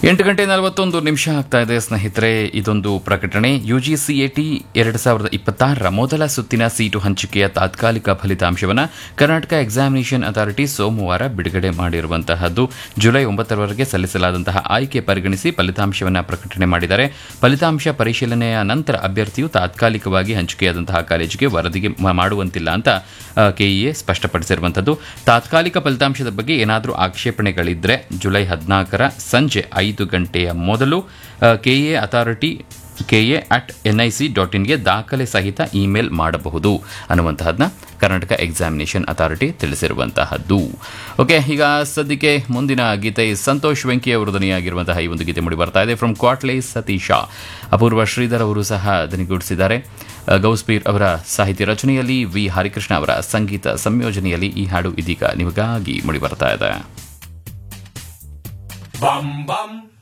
ಎಂಟು ಗಂಟೆ ನಲವತ್ತೊಂದು ನಿಮಿಷ ಆಗ್ತಾ ಇದೆ ಸ್ನೇಹಿತರೆ ಇದೊಂದು ಪ್ರಕಟಣೆ ಯುಜಿಸಿಎಟಿ ಎರಡು ಸಾವಿರದ ಇಪ್ಪತ್ತಾರರ ಮೊದಲ ಸುತ್ತಿನ ಸೀಟು ಹಂಚಿಕೆಯ ತಾತ್ಕಾಲಿಕ ಫಲಿತಾಂಶವನ್ನು ಕರ್ನಾಟಕ ಎಕ್ಸಾಮಿನೇಷನ್ ಅಥಾರಿಟಿ ಸೋಮವಾರ ಬಿಡುಗಡೆ ಮಾಡಿರುವಂತಹದ್ದು ಜುಲೈ ಒಂಬತ್ತರವರೆಗೆ ಸಲ್ಲಿಸಲಾದಂತಹ ಆಯ್ಕೆ ಪರಿಗಣಿಸಿ ಫಲಿತಾಂಶವನ್ನು ಪ್ರಕಟಣೆ ಮಾಡಿದ್ದಾರೆ ಫಲಿತಾಂಶ ಪರಿಶೀಲನೆಯ ನಂತರ ಅಭ್ಯರ್ಥಿಯು ತಾತ್ಕಾಲಿಕವಾಗಿ ಹಂಚಿಕೆಯಾದಂತಹ ಕಾಲೇಜಿಗೆ ವರದಿಗೆ ಮ- ಮಾಡುವಂತಿಲ್ಲ ಅಂತ ಕೆಇಎ ಸ್ಪಷ್ಟಪಡಿಸಿರುವಂಥದ್ದು ತಾತ್ಕಾಲಿಕ ಫಲಿತಾಂಶದ ಬಗ್ಗೆ ಏನಾದರೂ ಆಕ್ಷೇಪಣೆಗಳಿದ್ರೆ ಜುಲೈ ಹದಿನಾಲ್ಕರ ಸಂಜೆ ಐದು ಗಂಟೆಯ ಮೊದಲು KA authority KA at NIC dot ಇನ್ಗೆ ದಾಖಲೆ ಸಹಿತ ಇಮೇಲ್ ಮಾಡಬಹುದು ಅನ್ನುವಂತಹದನ್ನ ಕರ್ನಾಟಕ ಎಕ್ಸಾಮಿನೇಷನ್ ಅಥಾರಿಟಿ ತಿಳಿಸಿರುವಂತಹದ್ದು ಓಕೆ ಈಗ ಸದ್ಯಕ್ಕೆ ಮುಂದಿನ ಗೀತೆ ಸಂತೋಷ್ ವೆಂಕಿ ಅವರು ದನಿಯಾಗಿರುವಂತಹ ಈ ಒಂದು ಗೀತೆ ಮೂಡಿ ಬರ್ತಾ ಇದೆ ಫ್ರಮ್ ಕ್ವಾಟ್ಲೆ ಸತೀಶ ಅಪೂರ್ವ ಶ್ರೀಧರ್ ಅವರು ಸಹ ದನಿಗೂಡಿಸಿದ್ದಾರೆ ಅ, ಗೌಸ್ಪೀರ್ ಅವರ ಸಾಹಿತ್ಯ ರಚನೆಯಲ್ಲಿ ವಿ ಹರಿಕೃಷ್ಣ ಅವರ ಸಂಗೀತ ಸಂಯೋಜನೆಯಲ್ಲಿ ಈ ಹಾಡು ಇದೀಗ ನಿಮಗಾಗಿ ಮೂಡಿ ಬರ್ತಾ ಇದೆ Bum bum